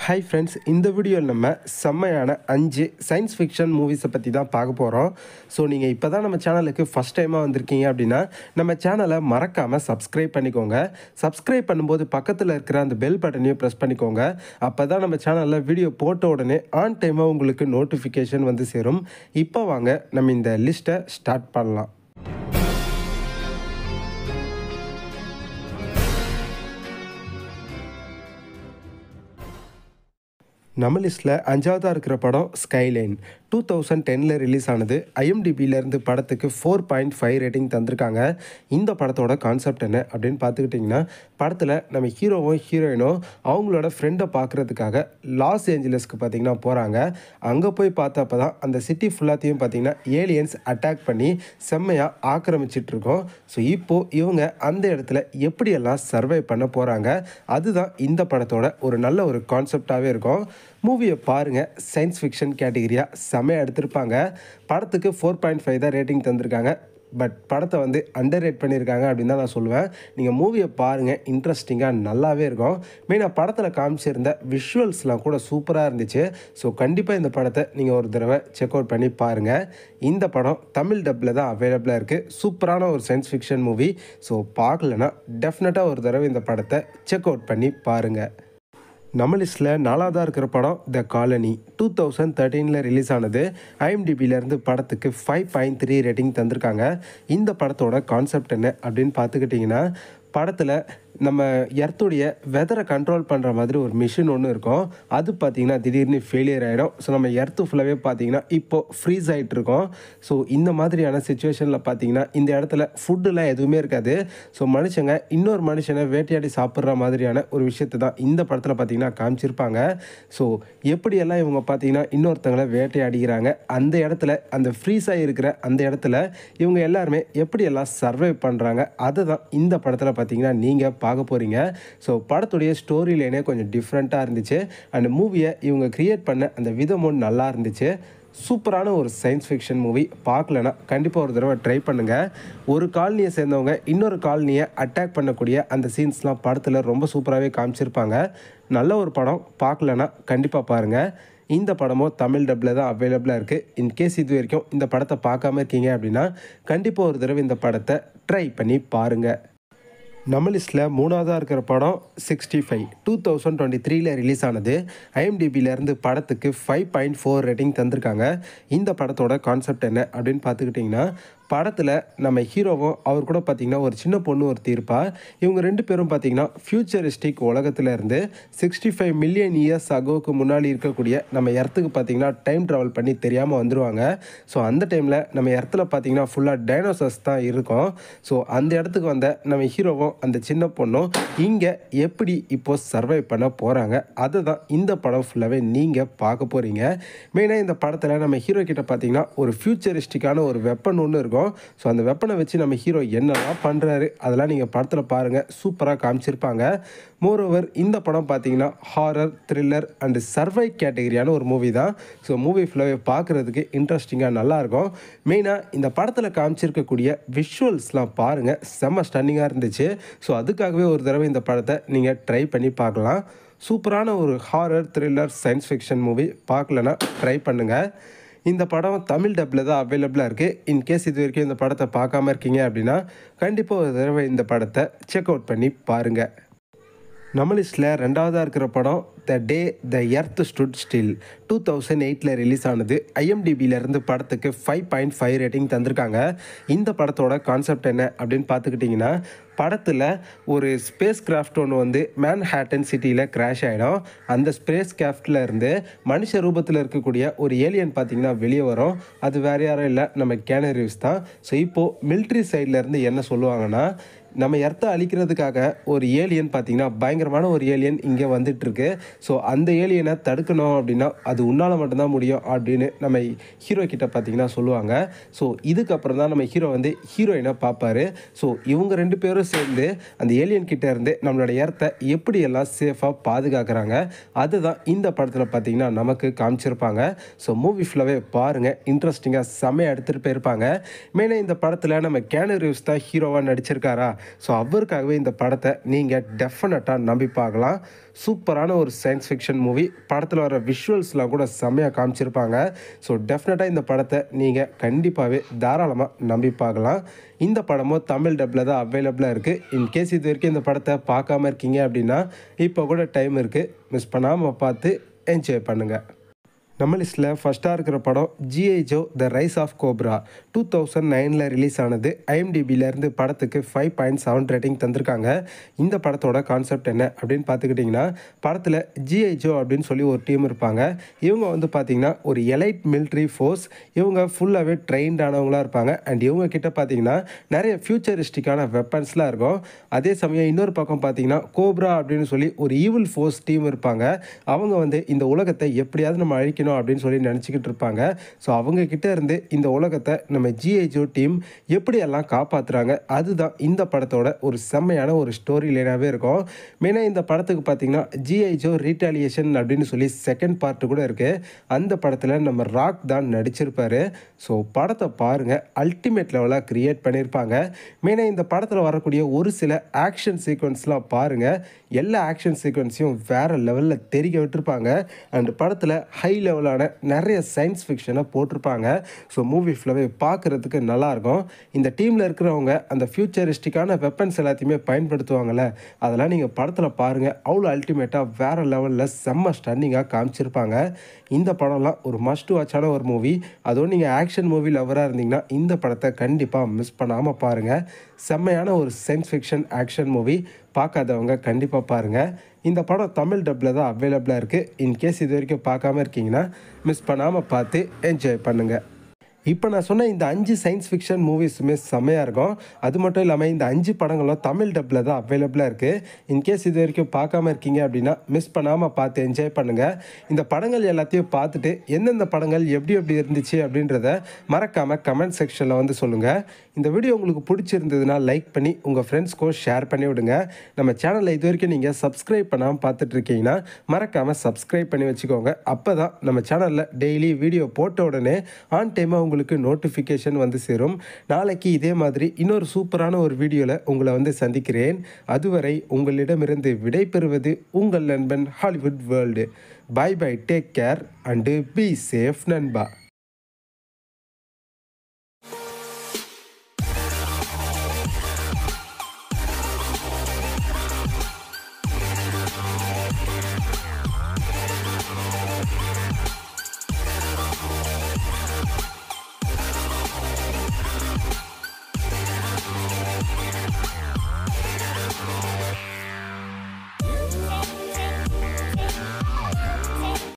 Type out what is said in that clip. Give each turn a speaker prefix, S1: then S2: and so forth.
S1: hi friends இந்த வீடியோவில் நம்ம செம்மையான அஞ்சு சயின்ஸ் ஃபிக்ஷன் மூவிஸை பற்றி தான் பார்க்க போகிறோம் ஸோ நீங்கள் இப்போ தான் நம்ம சேனலுக்கு ஃபஸ்ட் டைமாக வந்திருக்கீங்க அப்படின்னா நம்ம சேனலை மறக்காமல் சப்ஸ்கிரைப் பண்ணிக்கோங்க சப்ஸ்கிரைப் பண்ணும்போது பக்கத்தில் இருக்கிற அந்த பெல் பட்டனையும் ப்ரெஸ் பண்ணிக்கோங்க அப்போ தான் நம்ம சேனலில் வீடியோ போட்ட உடனே ஆன் டைமாக உங்களுக்கு நோட்டிஃபிகேஷன் வந்து சேரும் இப்போ வாங்க நம்ம இந்த லிஸ்ட்டை ஸ்டார்ட் பண்ணலாம் நம்ம லிஸ்ட்டில் அஞ்சாவதாக இருக்கிற படம் ஸ்கைலைன் டூ தௌசண்ட் டெனில் ரிலீஸ் ஆனது ஐஎம்டிபியிலேருந்து படத்துக்கு ஃபோர் பாயிண்ட் ஃபைவ் ரேட்டிங் தந்திருக்காங்க இந்த படத்தோட கான்செப்ட் என்ன அப்படின்னு பார்த்துக்கிட்டிங்கன்னா படத்தில் நம்ம ஹீரோவும் ஹீரோயினும் அவங்களோட ஃப்ரெண்டை பார்க்குறதுக்காக லாஸ் ஏஞ்சலஸ்க்கு பார்த்தீங்கன்னா போகிறாங்க அங்கே போய் பார்த்தப்ப தான் அந்த சிட்டி ஃபுல்லாத்தையும் பார்த்தீங்கன்னா ஏலியன்ஸ் அட்டாக் பண்ணி செம்மையாக ஆக்கிரமிச்சிட்டு இருக்கோம் ஸோ இப்போது இவங்க அந்த இடத்துல எப்படியெல்லாம் சர்வை பண்ண போகிறாங்க அதுதான் இந்த படத்தோட ஒரு நல்ல ஒரு கான்செப்டாகவே இருக்கும் மூவியை பாருங்கள் சயின்ஸ் ஃபிக்ஷன் கேட்டகிரியாக செம்மையாக எடுத்திருப்பாங்க படத்துக்கு ஃபோர் பாயிண்ட் ஃபைவ் தான் ரேட்டிங் தந்திருக்காங்க பட் படத்தை வந்து அண்டர் ரேட் பண்ணியிருக்காங்க அப்படின்னு தான் நான் சொல்லுவேன் நீங்கள் மூவியை பாருங்கள் இன்ட்ரெஸ்டிங்காக நல்லாவே இருக்கும் மெயினாக படத்தில் காமிச்சிருந்த விஷுவல்ஸ்லாம் கூட சூப்பராக இருந்துச்சு ஸோ கண்டிப்பாக இந்த படத்தை நீங்கள் ஒரு தடவை செக் அவுட் பண்ணி பாருங்கள் இந்த படம் தமிழ் டப்பில் தான் அவைலபிளாக இருக்குது சூப்பரான ஒரு சயின்ஸ் ஃபிக்ஷன் மூவி ஸோ பார்க்கலன்னா டெஃபினட்டாக ஒரு தடவை இந்த படத்தை செக் அவுட் பண்ணி பாருங்கள் நம்ம லிஸ்ட்டில் நாலாவதாக இருக்கிற படம் த காலனி டூ தௌசண்ட் தேர்ட்டீனில் ரிலீஸ் ஆனது ஐஎம்டிபியிலேருந்து படத்துக்கு ஃபைவ் பாயிண்ட் த்ரீ ரேட்டிங் தந்திருக்காங்க இந்த படத்தோட கான்செப்ட் என்ன அப்படின்னு பார்த்துக்கிட்டிங்கன்னா படத்தில் நம்ம எர்த்துடைய வெதரை கண்ட்ரோல் பண்ணுற மாதிரி ஒரு மிஷின் ஒன்று இருக்கும் அது பார்த்திங்கன்னா திடீர்னு ஃபெயிலியர் ஆகிடும் ஸோ நம்ம எர்த்து ஃபுல்லாகவே பார்த்திங்கன்னா இப்போது ஃப்ரீஸ் ஆகிட்டு இருக்கோம் ஸோ இந்த மாதிரியான சுச்சுவேஷனில் பார்த்திங்கன்னா இந்த இடத்துல ஃபுட்டுலாம் எதுவுமே இருக்காது ஸோ மனுஷங்க இன்னொரு மனுஷனை வேட்டையாடி சாப்பிட்ற மாதிரியான ஒரு விஷயத்தை தான் இந்த படத்தில் பார்த்திங்கன்னா காமிச்சிருப்பாங்க ஸோ எப்படியெல்லாம் இவங்க பார்த்திங்கன்னா இன்னொருத்தங்களை வேட்டையாடிக்கிறாங்க அந்த இடத்துல அந்த ஃப்ரீஸாக இருக்கிற அந்த இடத்துல இவங்க எல்லாருமே எப்படியெல்லாம் சர்வை பண்ணுறாங்க அதை தான் இந்த படத்தில் பார்த்திங்கன்னா நீங்கள் பார்க்க போகிறீங்க ஸோ படத்துடைய ஸ்டோரி லைனே கொஞ்சம் டிஃப்ரெண்ட்டாக இருந்துச்சு அண்ட் மூவியை இவங்க க்ரியேட் பண்ண அந்த விதமும் நல்லா இருந்துச்சு சூப்பரான ஒரு சயின்ஸ் ஃபிக்ஷன் மூவி பார்க்கலனா கண்டிப்பாக ஒரு தடவை ட்ரை பண்ணுங்கள் ஒரு காலனியை சேர்ந்தவங்க இன்னொரு காலனியை அட்டாக் பண்ணக்கூடிய அந்த சீன்ஸ்லாம் படத்தில் ரொம்ப சூப்பராகவே காமிச்சிருப்பாங்க நல்ல ஒரு படம் பார்க்கலனா கண்டிப்பாக பாருங்கள் இந்த படமும் தமிழ் டப்பில் தான் அவைலபிளாக இருக்குது இன்கேஸ் இது வரைக்கும் இந்த படத்தை பார்க்காம இருக்கீங்க அப்படின்னா கண்டிப்பாக ஒரு தடவை இந்த படத்தை ட்ரை பண்ணி பாருங்கள் நம்ம லிஸ்ட்டில் மூணாவதாக இருக்கிற படம் சிக்ஸ்டி ஃபைவ் டூ தௌசண்ட் டுவெண்ட்டி த்ரீல ரிலீஸ் ஆனது ஐஎம்டிபியிலேருந்து படத்துக்கு ஃபைவ் பாயிண்ட் ஃபோர் ரேட்டிங் தந்திருக்காங்க இந்த படத்தோட கான்செப்ட் என்ன அப்படின்னு பார்த்துக்கிட்டிங்கன்னா படத்தில் நம்ம ஹீரோவும் அவர் கூட பார்த்திங்கன்னா ஒரு சின்ன பொண்ணு ஒருத்தி இருப்பா இவங்க ரெண்டு பேரும் பார்த்திங்கன்னா ஃப்யூச்சரிஸ்டிக் உலகத்தில் இருந்து சிக்ஸ்டி ஃபைவ் மில்லியன் இயர்ஸ் அகோவுக்கு முன்னாடி இருக்கக்கூடிய நம்ம எர்த்துக்கு பார்த்திங்கன்னா டைம் ட்ராவல் பண்ணி தெரியாமல் வந்துடுவாங்க ஸோ அந்த டைமில் நம்ம இடத்துல பார்த்திங்கன்னா ஃபுல்லாக டைனோசர்ஸ் தான் இருக்கும் ஸோ அந்த இடத்துக்கு வந்த நம்ம ஹீரோவும் அந்த சின்ன பொண்ணும் இங்கே எப்படி இப்போ சர்வை பண்ண போகிறாங்க அதை தான் இந்த படம் ஃபுல்லாகவே நீங்கள் பார்க்க போகிறீங்க மெயினாக இந்த படத்தில் நம்ம ஹீரோ கிட்ட பார்த்திங்கன்னா ஒரு ஃப்யூச்சரிஸ்டிக்கான ஒரு வெப்பன் ஒன்று இருக்கும் ஸோ அந்த வெப்பனை வச்சு நம்ம ஹீரோ என்னெல்லாம் பண்ணுறாரு அதெல்லாம் நீங்கள் படத்தில் பாருங்கள் சூப்பராக காமிச்சிருப்பாங்க மோரோவர் இந்த படம் பார்த்தீங்கன்னா ஹாரர் த்ரில்லர் அண்டு சர்வை கேட்டகரியான ஒரு மூவி தான் ஸோ மூவி ஃபுல்லாகவே பார்க்குறதுக்கு இன்ட்ரெஸ்டிங்காக நல்லாயிருக்கும் மெயினாக இந்த படத்தில் காமிச்சிருக்கக்கூடிய விஷுவல்ஸ்லாம் பாருங்கள் செம்ம ஸ்டன்னிங்காக இருந்துச்சு ஸோ அதுக்காகவே ஒரு தடவை இந்த படத்தை நீங்கள் ட்ரை பண்ணி பார்க்கலாம் சூப்பரான ஒரு horror thriller science fiction movie பார்க்கலன்னா ட்ரை பண்ணுங்கள் இந்த படம் தமிழ் டப்பில் தான் அவைலபிளாக இருக்குது இன்கேஸ் இது வரைக்கும் இந்த படத்தை பார்க்காம இருக்கீங்க அப்படின்னா கண்டிப்பாக ஒரு தடவை இந்த படத்தை செக் அவுட் பண்ணி பாருங்கள் நம்ம லிஸ்ட்டில் ரெண்டாவதாக இருக்கிற படம் the day the earth stood still two thousand எயிட்டில் ரிலீஸ் ஆனது ஐஎம்டிபியிலேருந்து படத்துக்கு ஃபைவ் பாயிண்ட் ஃபைவ் ரேட்டிங் தந்திருக்காங்க இந்த படத்தோட கான்செப்ட் என்ன அப்படின்னு பார்த்துக்கிட்டிங்கன்னா படத்தில் ஒரு ஸ்பேஸ் கிராஃப்ட் ஒன்று வந்து மேன் ஹேட்டன் சிட்டியில் கிராஷ் ஆகிடும் அந்த ஸ்பேஸ் கிராஃப்டில் இருந்து மனுஷ ரூபத்தில் இருக்கக்கூடிய ஒரு ஏலியன் பார்த்திங்கன்னா வெளியே வரும் அது வேறு யாரும் இல்லை நம்ம கேனரிவ்ஸ் தான் ஸோ இப்போது மிலிட்ரி சைட்லேருந்து என்ன சொல்லுவாங்கன்னா நம்ம எர்த்தை அழிக்கிறதுக்காக ஒரு ஏலியன் பார்த்திங்கன்னா பயங்கரமான ஒரு ஏலியன் இங்கே வந்துட்டுருக்கு ஸோ அந்த ஏலியனை தடுக்கணும் அப்படின்னா அது உன்னால் மட்டும்தான் முடியும் அப்படின்னு நம்ம ஹீரோ கிட்ட பார்த்திங்கன்னா சொல்லுவாங்க ஸோ இதுக்கப்புறம் தான் நம்ம ஹீரோ வந்து ஹீரோயினை பார்ப்பாரு ஸோ இவங்க ரெண்டு பேரும் சேர்ந்து அந்த ஏலியன் கிட்ட இருந்து நம்மளோட எர்த்தை எப்படியெல்லாம் சேஃபாக பாதுகாக்கிறாங்க அதுதான் இந்த படத்தில் பார்த்திங்கன்னா நமக்கு காமிச்சிருப்பாங்க ஸோ மூவி ஃபுல்லாகவே பாருங்கள் இன்ட்ரெஸ்டிங்காக செம்மையாக எடுத்துகிட்டு போயிருப்பாங்க மெயினாக இந்த படத்தில் நம்ம கேனு ரிவ்ஸ் தான் ஹீரோவாக நடிச்சிருக்காரா ஸோ அவருக்காகவே இந்த படத்தை நீங்கள் டெஃபினட்டாக நம்பி பார்க்கலாம் சூப்பரான ஒரு சயின்ஸ் ஃபிக்ஷன் மூவி படத்தில் வர விஷுவல்ஸ்லாம் கூட செம்மையாக காமிச்சிருப்பாங்க ஸோ டெஃபினட்டாக இந்த படத்தை நீங்கள் கண்டிப்பாகவே தாராளமாக நம்பி பார்க்கலாம் இந்த படமும் தமிழ் டப்பில் தான் அவைலபிளாக இருக்குது இன்கேஸ் இது வரைக்கும் இந்த படத்தை பார்க்காம இருக்கீங்க அப்படின்னா இப்போ கூட டைம் இருக்குது மிஸ் பண்ணாமல் பார்த்து என்ஜாய் பண்ணுங்கள் நம்ம லிஸ்ட்டில் ஃபஸ்ட்டாக இருக்கிற படம் GI Joe the rise of Cobra two thousand நைனில் ரிலீஸ் ஆனது ஐஎம்டிபியிலேருந்து படத்துக்கு ஃபைவ் பாயிண்ட் செவன் ரேட்டிங் தந்திருக்காங்க இந்த படத்தோட கான்செப்ட் என்ன அப்படின்னு பார்த்துக்கிட்டிங்கன்னா படத்தில் ஜிஐ ஜோ அப்படின்னு சொல்லி ஒரு டீம் இருப்பாங்க இவங்க வந்து பார்த்திங்கன்னா ஒரு எலைட் மிலிட்ரி ஃபோர்ஸ் இவங்க ஃபுல்லாகவே ட்ரெயின்ட் ஆனவங்களாக இருப்பாங்க அண்ட் இவங்க கிட்ட பார்த்தீங்கன்னா நிறைய ஃபியூச்சரிஸ்டிக்கான வெப்பன்ஸ்லாம் இருக்கும் அதே சமயம் இன்னொரு பக்கம் பார்த்தீங்கன்னா கோப்ரா அப்படின்னு சொல்லி ஒரு ஈவில் ஃபோர்ஸ் டீம் இருப்பாங்க அவங்க வந்து இந்த உலகத்தை எப்படியாவது நம்ம அழிக்கணும் அப்படின்னு சொல்லி நினச்சிக்கிட்டு இருப்பாங்க ஸோ அவங்க கிட்ட இருந்து இந்த உலகத்தை நம்ம ஜிஐஜோ டீம் எப்படியெல்லாம் காப்பாற்றுறாங்க அதுதான் இந்த படத்தோட ஒரு செம்மையான ஒரு ஸ்டோரி லைனாகவே இருக்கும் மெயினாக இந்த படத்துக்கு பார்த்தீங்கன்னா ஜிஐஜோ ரீட்டாலியேஷன் அப்படின்னு சொல்லி செகண்ட் பார்ட்டு கூட இருக்குது அந்த படத்தில் நம்ம ராக் தான் நடிச்சிருப்பாரு ஸோ படத்தை பாருங்கள் அல்டிமேட் லெவலாக க்ரியேட் பண்ணியிருப்பாங்க மெயினாக இந்த படத்தில் வரக்கூடிய ஒரு சில ஆக்ஷன் சீக்வன்ஸ்லாம் பாருங்கள் எல்லா ஆக்ஷன் சீக்வன்ஸையும் வேறு லெவலில் தெரிக்க விட்டுருப்பாங்க அண்ட் படத்தில் ஹை லெவலான நிறைய சயின்ஸ் ஃபிக்ஷனை போட்டிருப்பாங்க ஸோ மூவி ஃபுல்லாகவே பார்க்குறதுக்கு நல்லாயிருக்கும் இந்த டீமில் இருக்கிறவங்க அந்த ஃபியூச்சரிஸ்டிக்கான வெப்பன்ஸ் எல்லாத்தையுமே பயன்படுத்துவாங்கள்ல அதெல்லாம் நீங்கள் படத்தில் பாருங்கள் அவ்வளோ அல்டிமேட்டாக வேறு லெவலில் செம்ம ஸ்டன்னிங்காக காமிச்சிருப்பாங்க இந்த படம்லாம் ஒரு மஸ்ட் வாட்சான ஒரு மூவி அதுவும் நீங்கள் ஆக்ஷன் மூவி லவராக இருந்தீங்கன்னா இந்த படத்தை கண்டிப்பாக மிஸ் பண்ணாமல் பாருங்கள் செம்மையான ஒரு சயின்ஸ் ஃபிக்ஷன் ஆக்ஷன் மூவி பார்க்காதவங்க கண்டிப்பாக பாருங்கள் இந்த படம் தமிழ் டப்பில் தான் அவைலபிளாக இருக்குது இன்கேஸ் இது வரைக்கும் பார்க்காம இருக்கீங்கன்னா மிஸ் பண்ணாமல் பார்த்து என்ஜாய் பண்ணுங்கள் இப்போ நான் சொன்ன இந்த அஞ்சு சயின்ஸ் ஃபிக்ஷன் மூவிஸுமே செம்மையாக இருக்கும் அது மட்டும் இல்லாமல் இந்த அஞ்சு படங்களும் தமிழ் டப்பில் தான் அவைலபிளாக இருக்குது இன்கேஸ் இது வரைக்கும் பார்க்காம இருக்கீங்க அப்படின்னா மிஸ் பண்ணாமல் பார்த்து என்ஜாய் பண்ணுங்கள் இந்த படங்கள் எல்லாத்தையும் பார்த்துட்டு எந்தெந்த படங்கள் எப்படி எப்படி இருந்துச்சு அப்படின்றத மறக்காமல் கமெண்ட் செக்ஷனில் வந்து சொல்லுங்கள் இந்த வீடியோ உங்களுக்கு பிடிச்சிருந்ததுன்னா லைக் பண்ணி உங்கள் ஃப்ரெண்ட்ஸ்க்கும் ஷேர் பண்ணி விடுங்க நம்ம சேனலில் இது வரைக்கும் நீங்கள் சப்ஸ்கிரைப் பண்ணாமல் பார்த்துட்டு இருக்கீங்கன்னா மறக்காமல் சப்ஸ்கிரைப் பண்ணி வச்சுக்கோங்க அப்போ தான் நம்ம சேனலில் டெய்லி வீடியோ போட்ட உடனே ஆன் டைமாக உங்களுக்கு நோட்டிஃபிகேஷன் வந்து சேரும் நாளைக்கு இதே மாதிரி இன்னொரு சூப்பரான ஒரு வீடியோவில் உங்களை வந்து சந்திக்கிறேன் அதுவரை உங்களிடமிருந்து விடைபெறுவது உங்கள் நண்பன் Hollywood world bye bye take care and be safe நண்பா